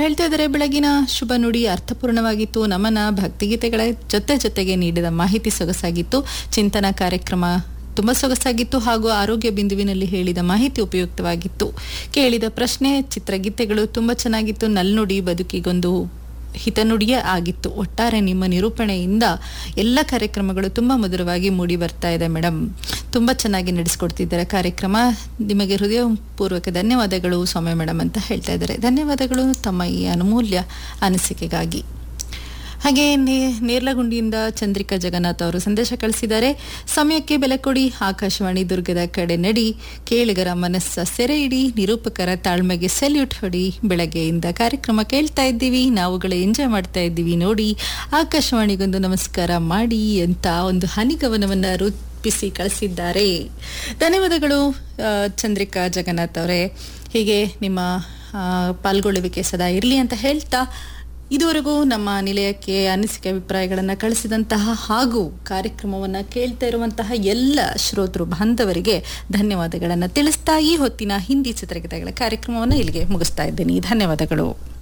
ಹೇಳ್ತಾ ಇದ್ದಾರೆ ಬೆಳಗಿನ ಶುಭ ನುಡಿ ಅರ್ಥಪೂರ್ಣವಾಗಿತ್ತು ನಮನ ಭಕ್ತಿಗೀತೆಗಳ ಜೊತೆ ಜೊತೆಗೆ ನೀಡಿದ ಮಾಹಿತಿ ಸೊಗಸಾಗಿತ್ತು ಚಿಂತನಾ ಕಾರ್ಯಕ್ರಮ ತುಂಬ ಸೊಗಸಾಗಿತ್ತು ಹಾಗೂ ಆರೋಗ್ಯ ಬಿಂದುವಿನಲ್ಲಿ ಹೇಳಿದ ಮಾಹಿತಿ ಉಪಯುಕ್ತವಾಗಿತ್ತು ಕೇಳಿದ ಪ್ರಶ್ನೆ ಚಿತ್ರಗೀತೆಗಳು ತುಂಬ ಚೆನ್ನಾಗಿತ್ತು ನಲ್ನುಡಿ ಬದುಕಿಗೊಂದು ಹಿತನುಡಿಯೇ ಆಗಿತ್ತು ಒಟ್ಟಾರೆ ನಿಮ್ಮ ನಿರೂಪಣೆಯಿಂದ ಎಲ್ಲ ಕಾರ್ಯಕ್ರಮಗಳು ತುಂಬ ಮಧುರವಾಗಿ ಮೂಡಿ ಬರ್ತಾ ಇದೆ ಮೇಡಮ್ ತುಂಬ ಚೆನ್ನಾಗಿ ನಡೆಸ್ಕೊಡ್ತಿದ್ದಾರೆ ಕಾರ್ಯಕ್ರಮ ನಿಮಗೆ ಹೃದಯಪೂರ್ವಕ ಧನ್ಯವಾದಗಳು ಸೌಮ್ಯ ಮೇಡಮ್ ಅಂತ ಹೇಳ್ತಾ ಇದ್ದಾರೆ ಧನ್ಯವಾದಗಳು ತಮ್ಮ ಈ ಅನುಮೂಲ್ಯ ಅನಿಸಿಕೆಗಾಗಿ ಹಾಗೆ ನೇ- ನೇರ್ಲಗುಂಡಿಯಿಂದ ಚಂದ್ರಿಕಾ ಜಗನ್ನಾಥ್ ಅವರು ಸಂದೇಶ ಕಳಿಸಿದ್ದಾರೆ ಸಮಯಕ್ಕೆ ಬೆಲೆ ಕೊಡಿ ಆಕಾಶವಾಣಿ ದುರ್ಗದ ಕಡೆ ನಡಿ ಕೇಳಿಗರ ಮನಸ್ಸ ಸೆರೆ ಇಡಿ ನಿರೂಪಕರ ತಾಳ್ಮೆಗೆ ಸೆಲ್ಯೂಟ್ ಹೊಡಿ ಬೆಳಗ್ಗೆಯಿಂದ ಕಾರ್ಯಕ್ರಮ ಕೇಳ್ತಾ ಇದ್ದೀವಿ ನಾವುಗಳು ಎಂಜಾಯ್ ಮಾಡ್ತಾ ಇದ್ದೀವಿ ನೋಡಿ ಆಕಾಶವಾಣಿಗೊಂದು ನಮಸ್ಕಾರ ಮಾಡಿ ಅಂತ ಒಂದು ಹನಿಗವನವನ್ನು ರೂಪಿಸಿ ಕಳಿಸಿದ್ದಾರೆ ಧನ್ಯವಾದಗಳು ಆ, ಚಂದ್ರಿಕಾ ಜಗನ್ನಾಥ್ ಅವರೇ ಹೀಗೆ ನಿಮ್ಮ ಆ, ಪಾಲ್ಗೊಳ್ಳುವಿಕೆ ಸದಾ ಇರಲಿ ಅಂತ ಹೇಳ್ತಾ ಇದುವರೆಗೂ ನಮ್ಮ ನಿಲಯಕ್ಕೆ ಅನಿಸಿಕೆ ಅಭಿಪ್ರಾಯಗಳನ್ನು ಕಳಿಸಿದಂತಹ ಹಾಗೂ ಕಾರ್ಯಕ್ರಮವನ್ನು ಕೇಳ್ತಾ ಇರುವಂತಹ ಎಲ್ಲ ಶ್ರೋತೃ ಬಾಂಧವರಿಗೆ ಧನ್ಯವಾದಗಳನ್ನು ತಿಳಿಸ್ತಾ ಈ ಹೊತ್ತಿನ ಹಿಂದಿ ಚಿತ್ರಗೀತೆಗಳ ಕಾರ್ಯಕ್ರಮವನ್ನು ಇಲ್ಲಿಗೆ ಮುಗಿಸ್ತಾ ಇದ್ದೀನಿ ಧನ್ಯವಾದಗಳು